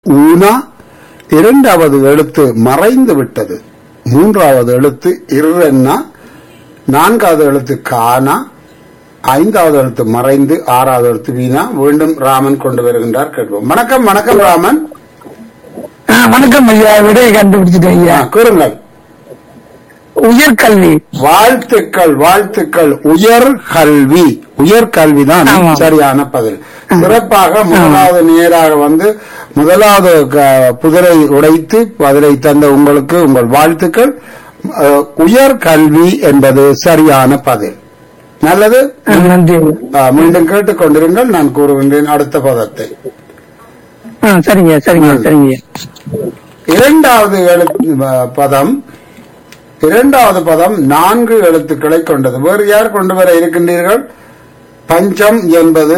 ஊனா இரண்டாவது எழுத்து மறைந்து விட்டது மூன்றாவது எழுத்து இர்ரென்னா நான்காவது எழுத்து கானா ஐந்தாவது எழுத்து மறைந்து ஆறாவது எழுத்து வீணா மீண்டும் ராமன் கொண்டு வருகின்றார் கேட்போம் வணக்கம் வணக்கம் ராமன் ஆ, வணக்கம் ஐயா விடையை கண்டுபிடிச்சிட்டேன் ஐயா ஆ, கூறுங்கள் உயர்கல்வி வாழ்த்துக்கள் வாழ்த்துக்கள் உயர் கல்வி உயர் கல்விதான் ஆமாம். சரியான பதில் சிறப்பாக முதலாவது நேராக வந்து முதலாவது க- புதரை உடைத்து பதிலை தந்த உங்களுக்கு உங்கள் வாழ்த்துக்கள் அஹ், உயர் கல்வி என்பது சரியான பதில் நல்லது ஆ, நன்றி ஆ, மீண்டும் கேட்டுக்கொண்டிருங்கள் நான் கூறுகின்றேன் அடுத்த பதத்தை ஆ சரிங்க சரிங்க சரிங்க இரண்டாவது எழுத்து அஹ், பதம் இரண்டாவது பதம் நான்கு எழுத்துக்களை கொண்டது வேறு யார் கொண்டு வர இருக்கின்றீர்கள் பஞ்சம் என்பது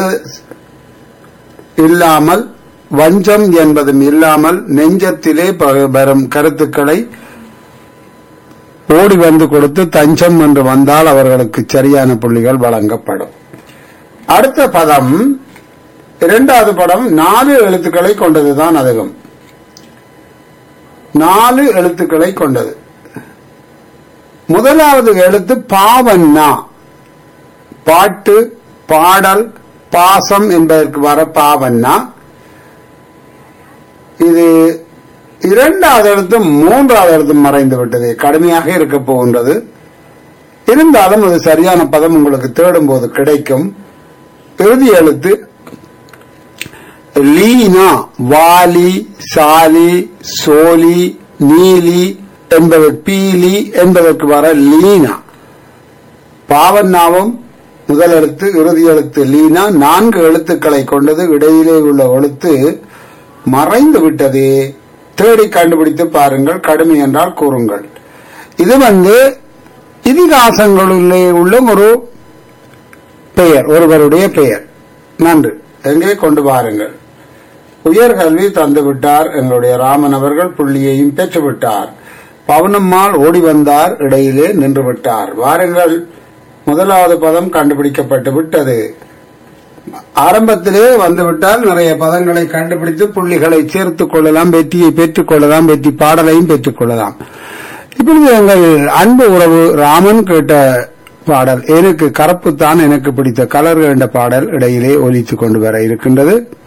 இல்லாமல் வஞ்சம் என்பதும் இல்லாமல் நெஞ்சத்திலே ப- வரும் கருத்துக்களை ஓடி வந்து கொடுத்து தஞ்சம் என்று வந்தால் அவர்களுக்கு சரியான புள்ளிகள் வழங்கப்படும் அடுத்த பதம் இரண்டாவது படம் நாலு எழுத்துக்களை கொண்டதுதான் அதிகம் நாலு எழுத்துக்களை கொண்டது முதலாவது எழுத்து பாவன்னா பாட்டு பாடல் பாசம் என்பதற்கு வர பாவன்னா இது இரண்டாவது எழுத்து மூன்றாவது எழுத்து மறைந்து விட்டது கடுமையாக இருக்க போகின்றது இருந்தாலும் அது சரியான பதம் உங்களுக்கு தேடும் போது கிடைக்கும் இறுதி எழுத்து லீனா வாலி சாலி சோலி நீலி என்பது பீலி என்பதற்கு வர லீனா பாவன்னாவும் முதல் எழுத்து இறுதி எழுத்து லீனா நான்கு எழுத்துக்களை கொண்டது இடையிலே உள்ள எழுத்து மறைந்து விட்டது தேடி கண்டுபிடித்து பாருங்கள் கடுமை என்றால் கூறுங்கள் இது வந்து இதிகாசங்களிலே உள்ள ஒரு பெயர் ஒருவருடைய பெயர் நன்று எங்கே கொண்டு வாருங்கள் உயர்கல்வி தந்து விட்டார் எங்களுடைய ராமன் அவர்கள் புள்ளியையும் பெற்று விட்டார் பவனம்மாள் ஓடி வந்தார் இடையிலே நின்று விட்டார் வாருங்கள் முதலாவது பதம் கண்டுபிடிக்கப்பட்டு விட்டது ஆரம்பத்திலே வந்துவிட்டால் நிறைய பதங்களை கண்டுபிடித்து புள்ளிகளை சேர்த்துக் கொள்ளலாம் வெற்றியை பெற்றுக் கொள்ளலாம் வெற்றி பாடலையும் பெற்றுக் கொள்ளலாம் இப்பொழுது எங்கள் அன்பு உறவு ராமன் கேட்ட பாடல் எனக்கு கருப்பு தான் எனக்கு பிடித்த கலர் என்ற பாடல் இடையிலே ஒலித்துக் கொண்டு வர இருக்கின்றது